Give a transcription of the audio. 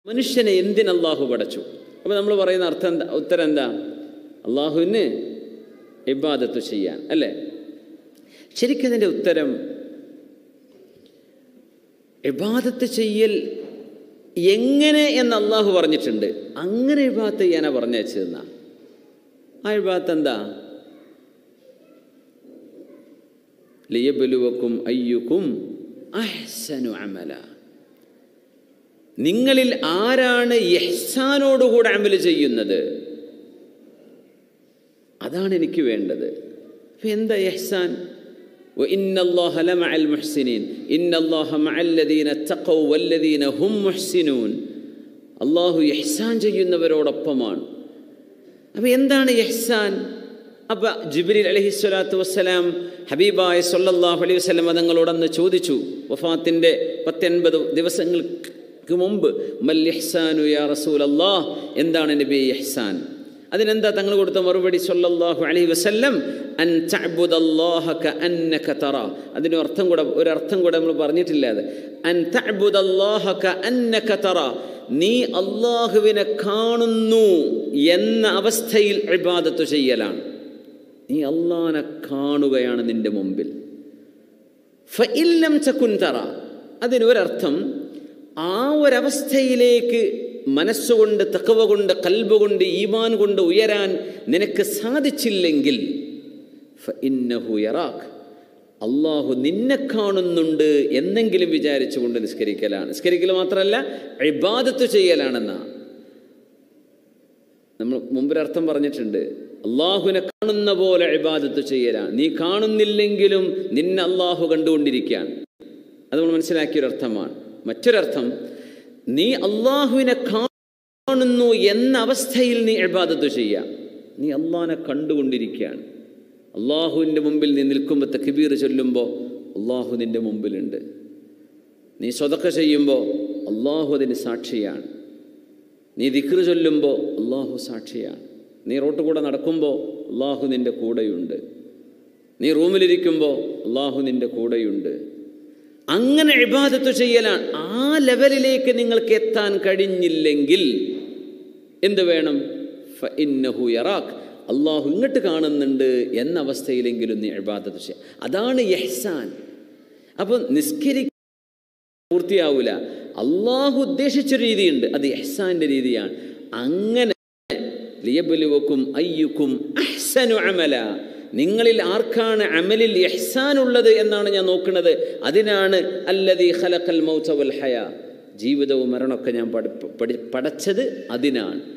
മനുഷ്യനെ എന്തിന് അള്ളാഹു പടച്ചു അപ്പോൾ നമ്മൾ പറയുന്ന അർത്ഥം എന്താ ഉത്തരം എന്താ അള്ളാഹുവിന് ഇബാദത്ത് ചെയ്യാൻ അല്ലേ ശരിക്കും അതിൻ്റെ ഉത്തരം ഇബാദത്ത് ചെയ്യൽ എങ്ങനെ എന്ന് അള്ളാഹു പറഞ്ഞിട്ടുണ്ട് അങ്ങനെ ഇബാദത്ത് ചെയ്യാനാ പറഞ്ഞയച്ചതെന്നാ ആ ഇബാദത്ത് എന്താ ലിയബലുവക്കും അയ്യുക്കും അഹ്സനു അമല നിങ്ങളിൽ ആരാണ് യഹ്സാനോടുകൂടെ അമൽ ചെയ്യുന്നത് അതാണ് എനിക്ക് വേണ്ടത് അപ്പൊ എന്താ യഹ്സാൻ وإن الله لمع المحسنين إن الله مع الذين اتقوا والذين هم محسنون അള്ളാഹു യഹ്സാൻ ചെയ്യുന്നവരോടൊപ്പമാണ് അപ്പം എന്താണ് യഹ്സാൻ അപ്പം ജിബ്രീൽ അലഹി സ്വലാത്തു വസ്സലാം ഹബീബായ സൊല്ലാഹു അലൈഹി വസ്ലം തങ്ങളോടന്ന് ചോദിച്ചു വഫാത്തിൻ്റെ പത്തൊൻപത് ദിവസങ്ങൾക്ക് മുമ്പ് മൽ യഹ്സാനു യാ റസൂൽ അള്ളാഹ് എന്താണ് നബി യഹ്സാൻ അതിനെന്താ തങ്ങൾ കൊടുത്ത മറുപടി സല്ലല്ലാഹു അലൈഹി വസല്ലം അൻ തഅബുദല്ലാഹ കഅന്നക തറ അതിന് അർത്ഥം കൂടെ ഒരു അർത്ഥം കൂടെ നമ്മൾ പറഞ്ഞിട്ടില്ല അത് അൻ തഅബുദല്ലാഹ കഅന്നക തറ നീ അള്ളാഹുവിനെ കാണുന്നു എന്ന അവസ്ഥയിൽ ഇബാദത്ത് ചെയ്യലാണ് നീ അള്ളാഹിനെ കാണുകയാണ് നിന്റെ മുമ്പിൽ ഫഇല്ലം ചക്കുൻ തറ അതിനൊരർത്ഥം ആ ഒരവസ്ഥയിലേക്ക് മനസ്സുകൊണ്ട് തക്കവ കൊണ്ട് കൽബ് കൊണ്ട് ഈമാൻ കൊണ്ട് ഉയരാൻ നിനക്ക് സാധിച്ചില്ലെങ്കിൽ യറാഖ് അള്ളാഹു നിന്നെ കാണുന്നുണ്ട് എന്നെങ്കിലും വിചാരിച്ചുകൊണ്ട് നിസ്കരിക്കലാണ് നിസ്കരിക്കൽ മാത്രമല്ല ഇബാദത്ത് ചെയ്യലാണെന്നാ നമ്മൾ മുമ്പൊരർത്ഥം പറഞ്ഞിട്ടുണ്ട് അള്ളാഹുവിനെ കാണുന്ന പോലെ ഇബാദത്ത് ചെയ്യലാണ് നീ കാണുന്നില്ലെങ്കിലും നിന്നെ അള്ളാഹു കണ്ടുകൊണ്ടിരിക്കുകയാണ് അത് നമ്മൾ മനസ്സിലാക്കിയൊരർത്ഥമാണ് മറ്റൊരർത്ഥം നീ അള്ളാഹുവിനെ കാണുന്നു എന്ന അവസ്ഥയിൽ നീ ഇബാദത്ത് ചെയ്യാം നീ അള്ളാഹിനെ കണ്ടുകൊണ്ടിരിക്കുകയാണ് അള്ളാഹുവിൻ്റെ മുമ്പിൽ നീ നിൽക്കുമ്പോൾ തക്ബീർ ചൊല്ലുമ്പോൾ അള്ളാഹു നിൻ്റെ മുമ്പിലുണ്ട് നീ സ്വതക്ക ചെയ്യുമ്പോൾ അള്ളാഹു അതിന് സാക്ഷിയാണ് നീ ദിക്ർ ചൊല്ലുമ്പോൾ അള്ളാഹു സാക്ഷിയാണ് നീ റോട്ട് കൂടെ നടക്കുമ്പോൾ അള്ളാഹു നിൻ്റെ കൂടെയുണ്ട് നീ റൂമിലിരിക്കുമ്പോൾ അള്ളാഹു നിൻ്റെ കൂടെയുണ്ട് അങ്ങനെ ഇബാദത്ത് ചെയ്യലാണ് ആ ലെവലിലേക്ക് നിങ്ങൾക്ക് എത്താൻ കഴിഞ്ഞില്ലെങ്കിൽ എന്ത് വേണം ഇന്നഹു യറാഖ് അള്ളാഹു ഇങ്ങോട്ട് കാണുന്നുണ്ട് എന്ന അവസ്ഥയിലെങ്കിലും നീ ഇബാദത്ത് ചെയ്യാം അതാണ് യഹ്സാൻ അപ്പം നിസ്കരി പൂർത്തിയാവൂല അള്ളാഹു ഉദ്ദേശിച്ച രീതിയുണ്ട് അത് യഹ്സാന്റെ രീതിയാണ് അങ്ങനെ ലിയബലുവക്കും അയ്യുക്കും അഹ്സനു അമല നിങ്ങളിൽ ആർക്കാണ് അമലിൽ യഹ്സാൻ ഉള്ളത് എന്നാണ് ഞാൻ നോക്കുന്നത് അതിനാണ് അല്ലതി ഖലഖൽ മൗത വൽ ഹയ ജീവിതവും മരണമൊക്കെ ഞാൻ പഠി പടച്ചത് അതിനാണ്